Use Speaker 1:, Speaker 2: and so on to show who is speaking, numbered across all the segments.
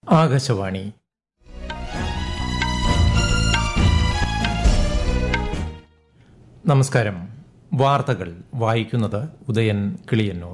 Speaker 1: ആകാശവാണി നമസ്കാരം വാർത്തകൾ വായിക്കുന്നത് ഉദയൻ കിളിയന്നൂർ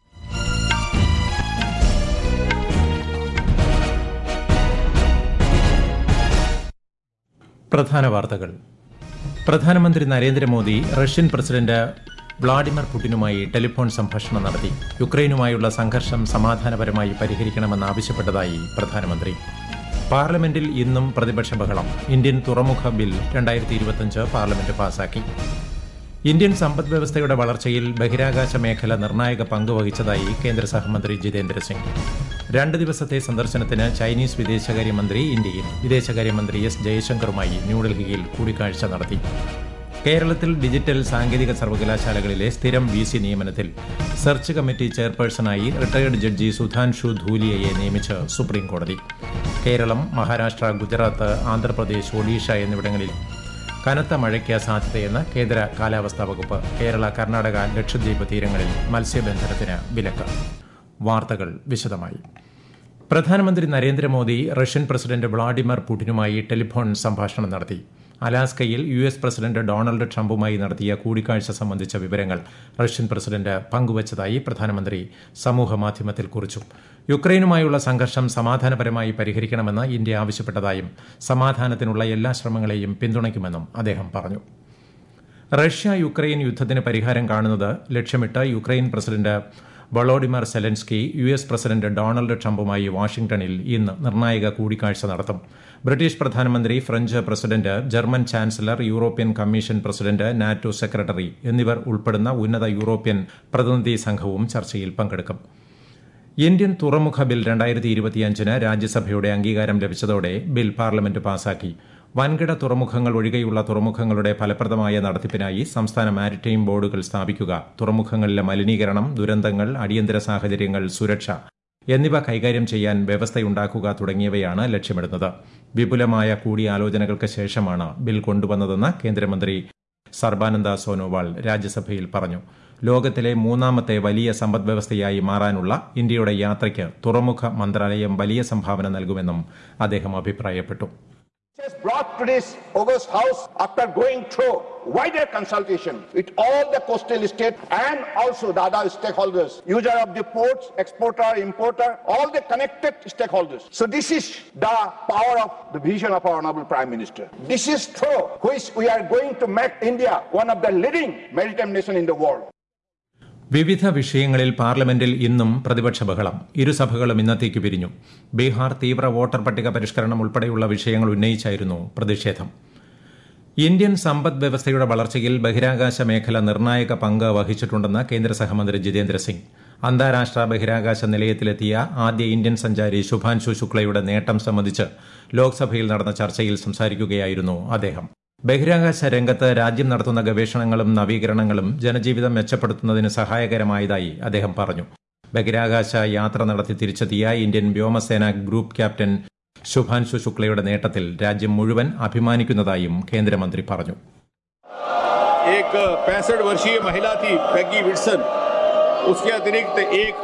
Speaker 1: പ്രധാന വാർത്തകൾ പ്രധാനമന്ത്രി നരേന്ദ്രമോദി റഷ്യൻ പ്രസിഡന്റ് വ്ളാഡിമിർ പുടിനുമായി ടെലിഫോൺ സംഭാഷണം നടത്തി യുക്രൈനുമായുള്ള സംഘർഷം സമാധാനപരമായി പരിഹരിക്കണമെന്നാവശ്യപ്പെട്ടതായി പ്രധാനമന്ത്രി പാർലമെന്റിൽ ഇന്നും പ്രതിപക്ഷ ബഹളം ഇന്ത്യൻ തുറമുഖ ബിൽ രണ്ടായിരത്തി ഇരുപത്തിയഞ്ച് പാർലമെന്റ് പാസാക്കി ഇന്ത്യൻ സമ്പദ് വ്യവസ്ഥയുടെ വളർച്ചയിൽ ബഹിരാകാശ മേഖല നിർണായക പങ്ക് വഹിച്ചതായി കേന്ദ്ര സഹമന്ത്രി ജിതേന്ദ്ര സിംഗ് രണ്ട് ദിവസത്തെ സന്ദർശനത്തിന് ചൈനീസ് വിദേശകാര്യമന്ത്രി ഇന്ത്യയിൽ വിദേശകാര്യമന്ത്രി എസ് ജയശങ്കറുമായി ന്യൂഡൽഹിയിൽ കൂടിക്കാഴ്ച നടത്തി കേരളത്തിൽ ഡിജിറ്റൽ സാങ്കേതിക സർവകലാശാലകളിലെ സ്ഥിരം വി സി നിയമനത്തിൽ സെർച്ച് കമ്മിറ്റി ചെയർപേഴ്സണായി റിട്ടയർഡ് ജഡ്ജി സുധാൻഷു ധൂലിയയെ നിയമിച്ച് സുപ്രീംകോടതി കേരളം മഹാരാഷ്ട്ര ഗുജറാത്ത് ആന്ധ്രാപ്രദേശ് ഒഡീഷ എന്നിവിടങ്ങളിൽ കനത്ത മഴയ്ക്ക് സാധ്യതയെന്ന് കേന്ദ്ര കാലാവസ്ഥാ വകുപ്പ് കേരള കർണാടക ലക്ഷദ്വീപ് തീരങ്ങളിൽ മത്സ്യബന്ധനത്തിന് വിലക്ക് വാർത്തകൾ വിശദമായി പ്രധാനമന്ത്രി നരേന്ദ്രമോദി റഷ്യൻ പ്രസിഡന്റ് വ്ളാഡിമിർ പുടിനുമായി ടെലിഫോൺ സംഭാഷണം നടത്തി അലാസ്കയിൽ യു എസ് പ്രസിഡന്റ് ഡൊണാൾഡ് ട്രംപുമായി നടത്തിയ കൂടിക്കാഴ്ച സംബന്ധിച്ച വിവരങ്ങൾ റഷ്യൻ പ്രസിഡന്റ് പങ്കുവച്ചതായി പ്രധാനമന്ത്രി സമൂഹമാധ്യമത്തിൽ കുറിച്ചു യുക്രൈനുമായുള്ള സംഘർഷം സമാധാനപരമായി പരിഹരിക്കണമെന്ന് ഇന്ത്യ ആവശ്യപ്പെട്ടതായും സമാധാനത്തിനുള്ള എല്ലാ ശ്രമങ്ങളെയും പിന്തുണയ്ക്കുമെന്നും അദ്ദേഹം പറഞ്ഞു റഷ്യ യുക്രൈൻ യുദ്ധത്തിന് പരിഹാരം കാണുന്നത് ലക്ഷ്യമിട്ട് Ukraine president Volodymyr Zelensky U S president Donald ട്രംപുമായി വാഷിംഗ്ടണിൽ ഇന്ന് നിർണായക കൂടിക്കാഴ്ച നടത്തും ബ്രിട്ടീഷ് പ്രധാനമന്ത്രി French president German chancellor European commission president NATO secretary എന്നിവർ ഉൾപ്പെടുന്ന ഉന്നത യൂറോപ്യൻ പ്രതിനിധി സംഘവും ചർച്ചയിൽ പങ്കെടുക്കും ഇന്ത്യൻ തുറമുഖ ബിൽ രണ്ടായിരത്തി ഇരുപത്തിയഞ്ചിന് രാജ്യസഭയുടെ അംഗീകാരം ലഭിച്ചതോടെ ബിൽ പാർലമെന്റ് പാസാക്കി വൻകിട തുറമുഖങ്ങൾ ഒഴികെയുള്ള തുറമുഖങ്ങളുടെ ഫലപ്രദമായ നടത്തിപ്പിനായി സംസ്ഥാന മാരിടൈം ബോർഡുകൾ സ്ഥാപിക്കുക തുറമുഖങ്ങളിലെ മലിനീകരണം ദുരന്തങ്ങൾ അടിയന്തര സാഹചര്യങ്ങൾ സുരക്ഷ എന്നിവ കൈകാര്യം ചെയ്യാൻ വ്യവസ്ഥയുണ്ടാക്കുക തുടങ്ങിയവയാണ് ലക്ഷ്യമിടുന്നത് വിപുലമായ കൂടിയാലോചനകൾക്ക് ശേഷമാണ് ബിൽ കൊണ്ടുവന്നതെന്ന് കേന്ദ്രമന്ത്രി സർബാനന്ദ സോനോവാൾ രാജ്യസഭയിൽ പറഞ്ഞു ലോകത്തിലെ മൂന്നാമത്തെ വലിയ സമ്പദ്വ്യവസ്ഥയായി മാറാനുള്ള ഇന്ത്യയുടെ യാത്രയ്ക്ക് തുറമുഖ മന്ത്രാലയം വലിയ സംഭാവന നൽകുമെന്നും അദ്ദേഹം അഭിപ്രായപ്പെട്ടു
Speaker 2: has brought to this august house after going through wider consultation with all the coastal states and also the other stakeholders, user of the ports, exporter, importer, all the connected stakeholders. So this is the power of the vision of our honorable Prime Minister. This is through which we are going to make India one of the leading maritime nation in the world.
Speaker 1: വിവിധ വിഷയങ്ങളിൽ പാർലമെന്റിൽ ഇന്നും പ്രതിപക്ഷ ബഹളം ഇരുസഭകളും ഇന്നത്തേക്ക് പിരിഞ്ഞു ബീഹാർ തീവ്ര വോട്ടർ പട്ടിക പരിഷ്കരണം ഉൾപ്പെടെയുള്ള വിഷയങ്ങൾ ഉന്നയിച്ചായിരുന്നു പ്രതിഷേധം ഇന്ത്യൻ സമ്പദ് വ്യവസ്ഥയുടെ വളർച്ചയിൽ ബഹിരാകാശ മേഖല നിർണായക പങ്ക് വഹിച്ചിട്ടുണ്ടെന്ന് കേന്ദ്ര സഹമന്ത്രി ജിതേന്ദ്ര സിംഗ് അന്താരാഷ്ട്ര ബഹിരാകാശ നിലയത്തിലെത്തിയ ആദ്യ ഇന്ത്യൻ സഞ്ചാരി ശുഭാൻശു ശുക്ലയുടെ നേട്ടം സംബന്ധിച്ച് ലോക്സഭയിൽ നടന്ന ചർച്ചയിൽ സംസാരിക്കുകയായിരുന്നു അദ്ദേഹം ബഹിരാകാശ രംഗത്ത് രാജ്യം നടത്തുന്ന ഗവേഷണങ്ങളും നവീകരണങ്ങളും ജനജീവിതം മെച്ചപ്പെടുത്തുന്നതിന് സഹായകരമായതായി അദ്ദേഹം പറഞ്ഞു ബഹിരാകാശ യാത്ര നടത്തി തിരിച്ചെത്തിയ ഇന്ത്യൻ വ്യോമസേന ഗ്രൂപ്പ് ക്യാപ്റ്റൻ ശുഭാൻശു ശുക്ലയുടെ നേട്ടത്തിൽ രാജ്യം മുഴുവൻ അഭിമാനിക്കുന്നതായും കേന്ദ്രമന്ത്രി പറഞ്ഞു
Speaker 3: एक पैंसठ वर्षीय महिला थी पैगी विल्सन उसके अतिरिक्त एक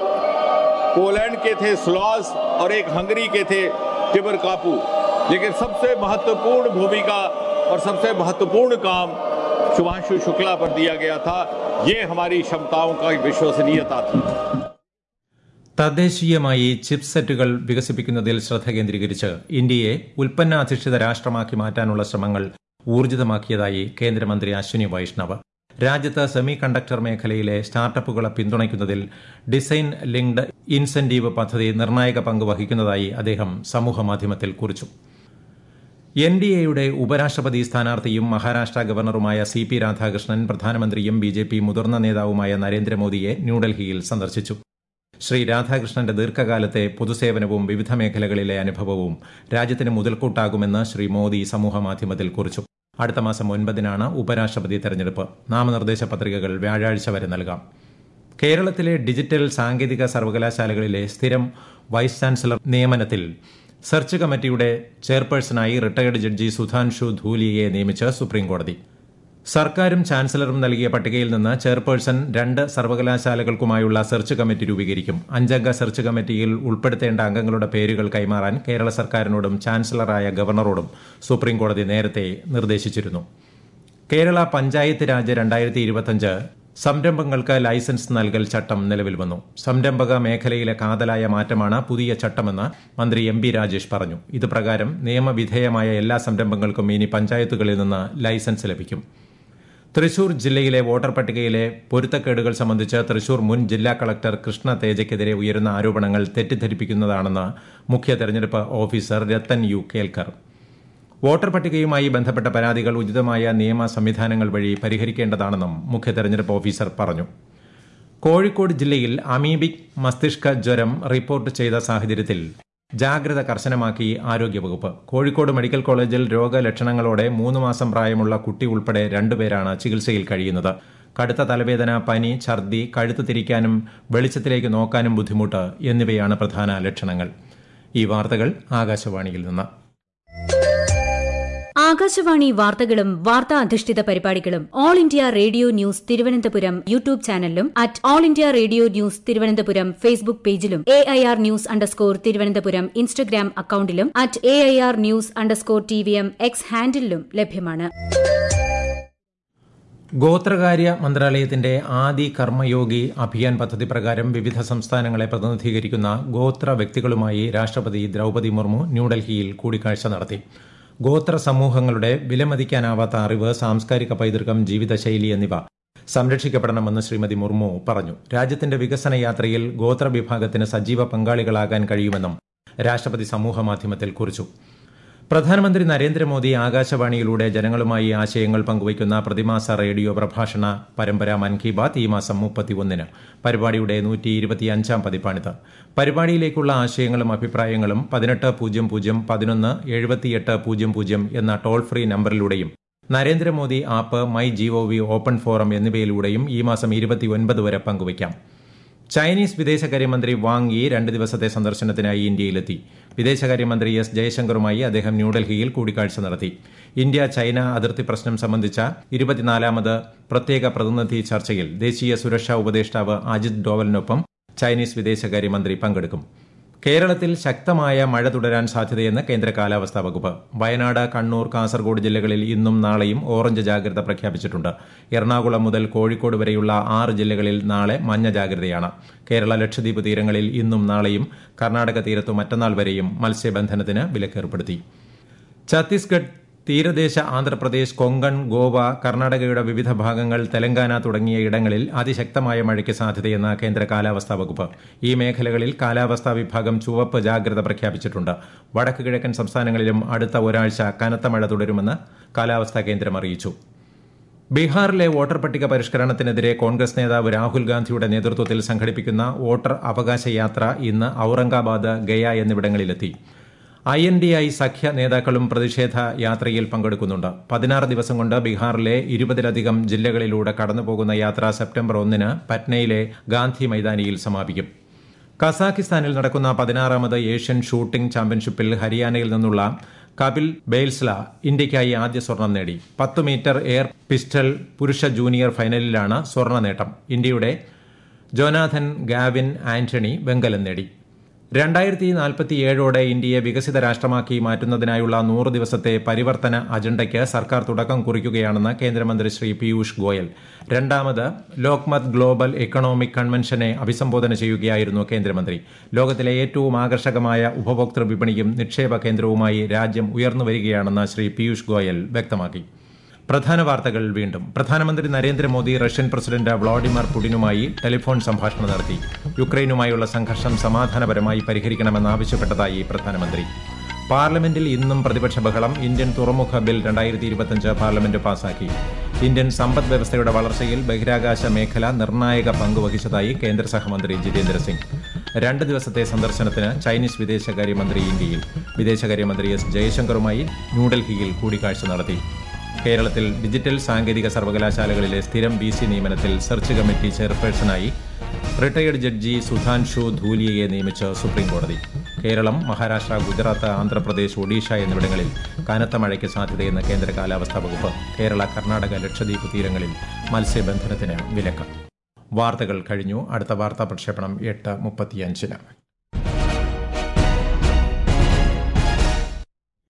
Speaker 3: पोलैंड के थे स्लॉज और एक हंगरी के थे टिबर कापू लेकिन सबसे महत्वपूर्ण भूमिका और सबसे महत्वपूर्ण काम शुभांशु शुक्ला पर दिया गया था ये हमारी क्षमताओं का विश्वसनीयता थी
Speaker 1: തദ്ദേശീയമായി ചിപ്സെറ്റുകൾ വികസിപ്പിക്കുന്നതിൽ ശ്രദ്ധ കേന്ദ്രീകരിച്ച് ഇന്ത്യയെ ഉൽപ്പന്നാധിഷ്ഠിത രാഷ്ട്രമാക്കി മാറ്റാനുള്ള ശ്രമങ്ങൾ ഊർജിതമാക്കിയതായി കേന്ദ്രമന്ത്രി അശ്വിനി വൈഷ്ണവ് രാജ്യത്ത് സെമി കണ്ടക്ടർ മേഖലയിലെ സ്റ്റാർട്ടപ്പുകളെ പിന്തുണയ്ക്കുന്നതിൽ ഡിസൈൻ ലിങ്ക്ഡ് ഇൻസെന്റീവ് പദ്ധതി നിർണായക പങ്ക് വഹിക്കുന്നതായി അദ്ദേഹം സമൂഹമാധ്യമത്തിൽ കുറിച്ചു എൻ ഡി എയുടെ ഉപരാഷ്ട്രപതി സ്ഥാനാർത്ഥിയും മഹാരാഷ്ട്ര ഗവർണറുമായ സി പി രാധാകൃഷ്ണൻ പ്രധാനമന്ത്രിയും ബി ജെ പി മുതിർന്ന നേതാവുമായ നരേന്ദ്രമോദിയെ ന്യൂഡൽഹിയിൽ സന്ദർശിച്ചു ശ്രീ രാധാകൃഷ്ണന്റെ ദീർഘകാലത്തെ പൊതുസേവനവും വിവിധ മേഖലകളിലെ അനുഭവവും രാജ്യത്തിന് മുതൽക്കൂട്ടാകുമെന്ന് ശ്രീ മോദി സമൂഹമാധ്യമത്തിൽ കുറിച്ചു അടുത്ത മാസം ഒൻപതിനാണ് ഉപരാഷ്ട്രപതി തെരഞ്ഞെടുപ്പ് നാമനിർദ്ദേശ പത്രികകൾ വ്യാഴാഴ്ച വരെ നൽകാം കേരളത്തിലെ ഡിജിറ്റൽ സാങ്കേതിക സർവകലാശാലകളിലെ സ്ഥിരം വൈസ് ചാൻസലർ നിയമനത്തിൽ സെർച്ച് കമ്മിറ്റിയുടെ ചെയർപേഴ്സണായി റിട്ടയർഡ് ജഡ്ജി സുധാൻഷു ധൂലിയെ നിയമിച്ച് സുപ്രീംകോടതി സർക്കാരും ചാൻസലറും നൽകിയ പട്ടികയിൽ നിന്ന് ചെയർപേഴ്സൺ രണ്ട് സർവകലാശാലകൾക്കുമായുള്ള സെർച്ച് കമ്മിറ്റി രൂപീകരിക്കും അഞ്ചംഗ സെർച്ച് കമ്മിറ്റിയിൽ ഉൾപ്പെടുത്തേണ്ട അംഗങ്ങളുടെ പേരുകൾ കൈമാറാൻ കേരള സർക്കാരിനോടും ചാൻസലറായ ഗവർണറോടും സുപ്രീംകോടതി നേരത്തെ നിർദ്ദേശിച്ചിരുന്നു കേരള പഞ്ചായത്ത് രാജ് രണ്ടായിരത്തി ഇരുപത്തിയഞ്ച് സംരംഭങ്ങൾക്ക് ലൈസൻസ് നൽകൽ ചട്ടം നിലവിൽ വന്നു സംരംഭക മേഖലയിലെ കാതലായ മാറ്റമാണ് പുതിയ ചട്ടമെന്ന് മന്ത്രി എം ബി രാജേഷ് പറഞ്ഞു ഇത് പ്രകാരം നിയമവിധേയമായ എല്ലാ സംരംഭങ്ങൾക്കും ഇനി പഞ്ചായത്തുകളിൽ നിന്ന് ലൈസൻസ് ലഭിക്കും തൃശൂർ ജില്ലയിലെ വോട്ടർ പട്ടികയിലെ പൊരുത്തക്കേടുകൾ സംബന്ധിച്ച് തൃശൂർ മുൻ ജില്ലാ കളക്ടർ കൃഷ്ണ തേജയ്ക്കെതിരെ ഉയരുന്ന ആരോപണങ്ങൾ തെറ്റിദ്ധരിപ്പിക്കുന്നതാണെന്ന് മുഖ്യ തെരഞ്ഞെടുപ്പ് officer Rathan U Kelkar voter പട്ടികയുമായി ബന്ധപ്പെട്ട പരാതികൾ ഉചിതമായ നിയമ സംവിധാനങ്ങൾ വഴി പരിഹരിക്കേണ്ടതാണെന്നും മുഖ്യ തെരഞ്ഞെടുപ്പ് ഓഫീസർ പറഞ്ഞു കോഴിക്കോട് ജില്ലയിൽ അമീബിക് മസ്തിഷ്ക ജ്വരം റിപ്പോർട്ട് ചെയ്ത സാഹചര്യത്തിൽ ജാഗ്രത കർശനമാക്കി ആരോഗ്യവകുപ്പ് കോഴിക്കോട് മെഡിക്കൽ കോളേജിൽ രോഗലക്ഷണങ്ങളോടെ മൂന്ന് മാസം പ്രായമുള്ള കുട്ടി ഉൾപ്പെടെ രണ്ടുപേരാണ് ചികിത്സയിൽ കഴിയുന്നത് കടുത്ത തലവേദന പനി ഛർദി കഴുത്ത് തിരിക്കാനും വെളിച്ചത്തിലേക്ക് നോക്കാനും ബുദ്ധിമുട്ട് എന്നിവയാണ് പ്രധാന ലക്ഷണങ്ങൾ ഈ വാർത്തകൾ ആകാശവാണിയിൽ നിന്ന്
Speaker 4: ആകാശവാണി വാർത്തകളും വാർത്താ അധിഷ്ഠിത പരിപാടികളും all India radio news Thiruvananthapuram YouTube ചാനലിലും at all India radio news Thiruvananthapuram Facebook പേജിലും A I R news underscore Thiruvananthapuram Instagram അക്കൌണ്ടിലും at A I R news underscore T V M X ഹാൻഡിലും ലഭ്യമാണ്
Speaker 1: ഗോത്രകാര്യ മന്ത്രാലയത്തിന്റെ ആദി കർമ്മയോഗി അഭിയാൻ പദ്ധതി പ്രകാരം വിവിധ സംസ്ഥാനങ്ങളെ പ്രതിനിധീകരിക്കുന്ന ഗോത്ര വ്യക്തികളുമായി രാഷ്ട്രപതി ദ്രൌപതി മുർമു ന്യൂഡൽഹിയിൽ കൂടിക്കാഴ്ച നടത്തി ഗോത്ര സമൂഹങ്ങളുടെ വിലമതിക്കാനാവാത്ത അറിവ് സാംസ്കാരിക പൈതൃകം ജീവിതശൈലി എന്നിവ സംരക്ഷിക്കപ്പെടണമെന്ന് ശ്രീമതി മുർമു പറഞ്ഞു രാജ്യത്തിന്റെ വികസന യാത്രയിൽ ഗോത്ര വിഭാഗത്തിന് സജീവ പങ്കാളികളാകാൻ കഴിയുമെന്നും രാഷ്ട്രപതി സമൂഹമാധ്യമത്തിൽ കുറിച്ചു പ്രധാനമന്ത്രി നരേന്ദ്രമോദി ആകാശവാണിയിലൂടെ ജനങ്ങളുമായി ആശയങ്ങൾ പങ്കുവയ്ക്കുന്ന പ്രതിമാസ റേഡിയോ പ്രഭാഷണ പരമ്പര മൻ കി ബാത് ഈ മാസം മുപ്പത്തിയൊന്നിന് പരിപാടിയുടെ നൂറ്റി ഇരുപത്തിയഞ്ചാം പതിപ്പാണിത് പരിപാടിയിലേക്കുള്ള ആശയങ്ങളും അഭിപ്രായങ്ങളും പതിനെട്ട് പൂജ്യം പൂജ്യം പതിനൊന്ന് എഴുപത്തിയെട്ട് പൂജ്യം പൂജ്യം എന്ന ടോൾ ഫ്രീ നമ്പറിലൂടെയും Narendra Modi app my G O V open forum എന്നിവയിലൂടെയും ഈ മാസം ഇരുപത്തിയൊൻപത് വരെ പങ്കുവയ്ക്കാം ചൈനീസ് വിദേശകാര്യമന്ത്രി വാങ് യി രണ്ട് ദിവസത്തെ സന്ദർശനത്തിനായി ഇന്ത്യയിലെത്തി വിദേശകാര്യമന്ത്രി എസ് ജയശങ്കറുമായി അദ്ദേഹം ന്യൂഡൽഹിയിൽ കൂടിക്കാഴ്ച നടത്തി ഇന്ത്യ ചൈന അതിർത്തി പ്രശ്നം സംബന്ധിച്ച ഇരുപത്തിനാലാമത് പ്രത്യേക പ്രതിനിധി ചർച്ചയിൽ ദേശീയ സുരക്ഷാ ഉപദേഷ്ടാവ് അജിത് ഡോവലിനൊപ്പം ചൈനീസ് വിദേശകാര്യമന്ത്രി പങ്കെടുക്കും കേരളത്തിൽ ശക്തമായ മഴ തുടരാൻ സാധ്യതയെന്ന് കേന്ദ്ര കാലാവസ്ഥാ വകുപ്പ് വയനാട് കണ്ണൂർ കാസർഗോഡ് ജില്ലകളിൽ ഇന്നും നാളെയും ഓറഞ്ച് ജാഗ്രത പ്രഖ്യാപിച്ചിട്ടുണ്ട് എറണാകുളം മുതൽ കോഴിക്കോട് വരെയുള്ള ആറ് ജില്ലകളിൽ നാളെ മഞ്ഞ ജാഗ്രതയാണ് കേരള ലക്ഷദ്വീപ് തീരങ്ങളിൽ ഇന്നും നാളെയും കർണാടക തീരത്തു മറ്റന്നാൾ വരെയും മത്സ്യബന്ധനത്തിന് വിലക്കേർപ്പെടുത്തി ഛത്തീസ്ഗഡ് തീരദേശ ആന്ധ്രാപ്രദേശ് കൊങ്കൺ ഗോവ കർണാടകയുടെ വിവിധ ഭാഗങ്ങൾ തെലങ്കാന തുടങ്ങിയ ഇടങ്ങളിൽ അതിശക്തമായ മഴയ്ക്ക് സാധ്യതയെന്ന് കേന്ദ്ര കാലാവസ്ഥാ വകുപ്പ് ഈ മേഖലകളിൽ കാലാവസ്ഥാ വിഭാഗം ചുവപ്പ് ജാഗ്രത പ്രഖ്യാപിച്ചിട്ടുണ്ട് വടക്ക് കിഴക്കൻ സംസ്ഥാനങ്ങളിലും അടുത്ത ഒരാഴ്ച കനത്ത മഴ തുടരുമെന്ന് കാലാവസ്ഥാ കേന്ദ്രം അറിയിച്ചു ബീഹാറിലെ വോട്ടർ പട്ടിക പരിഷ്കരണത്തിനെതിരെ കോൺഗ്രസ് നേതാവ് രാഹുൽ ഗാന്ധിയുടെ നേതൃത്വത്തിൽ സംഘടിപ്പിക്കുന്ന വോട്ടർ അവകാശ യാത്ര ഇന്ന് ഔറംഗാബാദ് ഗയ എന്നിവിടങ്ങളിലെത്തി ഐ എൻ ഡി ഐ സഖ്യ നേതാക്കളും പ്രതിഷേധ യാത്രയിൽ പങ്കെടുക്കുന്നുണ്ട് പതിനാറ് ദിവസം കൊണ്ട് ബീഹാറിലെ ഇരുപതിലധികം ജില്ലകളിലൂടെ കടന്നുപോകുന്ന യാത്ര സെപ്റ്റംബർ ഒന്നിന് പറ്റ്നയിലെ ഗാന്ധി മൈതാനിയിൽ സമാപിക്കും കസാഖിസ്ഥാനിൽ നടക്കുന്ന പതിനാറാമത് ഏഷ്യൻ ഷൂട്ടിംഗ് ചാമ്പ്യൻഷിപ്പിൽ ഹരിയാനയിൽ നിന്നുള്ള കപിൽ ബെയിൽസ്ല ഇന്ത്യയ്ക്കായി ആദ്യ സ്വർണം നേടി പത്ത് മീറ്റർ എയർ പിസ്റ്റൾ പുരുഷ ജൂനിയർ ഫൈനലിലാണ് സ്വർണ്ണ നേട്ടം ഇന്ത്യയുടെ ജോനാഥൻ ഗാവിൻ ആന്റണി വെങ്കലം നേടി രണ്ടായിരത്തി നാൽപ്പത്തിയേഴോടെ ഇന്ത്യയെ വികസിത രാഷ്ട്രമാക്കി മാറ്റുന്നതിനായുള്ള നൂറ് ദിവസത്തെ പരിവർത്തന അജണ്ടയ്ക്ക് സർക്കാർ തുടക്കം കുറിക്കുകയാണെന്ന് കേന്ദ്രമന്ത്രി ശ്രീ പീയൂഷ് ഗോയൽ രണ്ടാമത് ലോക്മത് ഗ്ലോബൽ എക്കണോമിക് കൺവെൻഷനെ അഭിസംബോധന ചെയ്യുകയായിരുന്നു കേന്ദ്രമന്ത്രി ലോകത്തിലെ ഏറ്റവും ആകർഷകമായ ഉപഭോക്തൃ വിപണിയും നിക്ഷേപ കേന്ദ്രവുമായി രാജ്യം ഉയർന്നു വരികയാണെന്ന് ശ്രീ പീയൂഷ് ഗോയൽ വ്യക്തമാക്കി പ്രധാന വാർത്തകൾ വീണ്ടും പ്രധാനമന്ത്രി നരേന്ദ്രമോദി റഷ്യൻ പ്രസിഡന്റ് വ്ളാഡിമിർ പുടിനുമായി ടെലിഫോൺ സംഭാഷണം നടത്തി യുക്രൈനുമായുള്ള സംഘർഷം സമാധാനപരമായി പരിഹരിക്കണമെന്നാവശ്യപ്പെട്ടതായി പ്രധാനമന്ത്രി പാർലമെന്റിൽ ഇന്നും പ്രതിപക്ഷ ബഹളം ഇന്ത്യൻ തുറമുഖ ബിൽ രണ്ടായിരത്തി ഇരുപത്തിയഞ്ച് പാർലമെന്റ് പാസാക്കി ഇന്ത്യൻ സമ്പദ് വ്യവസ്ഥയുടെ വളർച്ചയിൽ ബഹിരാകാശ മേഖല നിർണായക പങ്ക് വഹിച്ചതായി കേന്ദ്ര സഹമന്ത്രി ജിതേന്ദ്ര സിംഗ് രണ്ട് ദിവസത്തെ സന്ദർശനത്തിന് ചൈനീസ് വിദേശകാര്യമന്ത്രി ഇന്ത്യയിൽ വിദേശകാര്യമന്ത്രി എസ് ജയശങ്കറുമായി ന്യൂഡൽഹിയിൽ കൂടിക്കാഴ്ച നടത്തി കേരളത്തിൽ ഡിജിറ്റൽ സാങ്കേതിക സർവകലാശാലകളിലെ സ്ഥിരം ബി സി നിയമനത്തിൽ സെർച്ച് കമ്മിറ്റി ചെയർപേഴ്സണായി റിട്ടയർഡ് ജഡ്ജി സുധാൻഷു ധൂലിയയെ നിയമിച്ച് സുപ്രീംകോടതി കേരളം മഹാരാഷ്ട്ര ഗുജറാത്ത് ആന്ധ്രാപ്രദേശ് ഒഡീഷ എന്നിവിടങ്ങളിൽ കനത്ത മഴയ്ക്ക് സാധ്യതയെന്ന് കേന്ദ്ര കാലാവസ്ഥാ വകുപ്പ് കേരള കർണാടക ലക്ഷദ്വീപ് തീരങ്ങളിൽ മത്സ്യബന്ധനത്തിന് വിലക്ക് വാർത്തകൾ കഴിഞ്ഞു അടുത്ത വാർത്താ പ്രക്ഷേപണം എട്ട് മുപ്പത്തിയഞ്ചിന്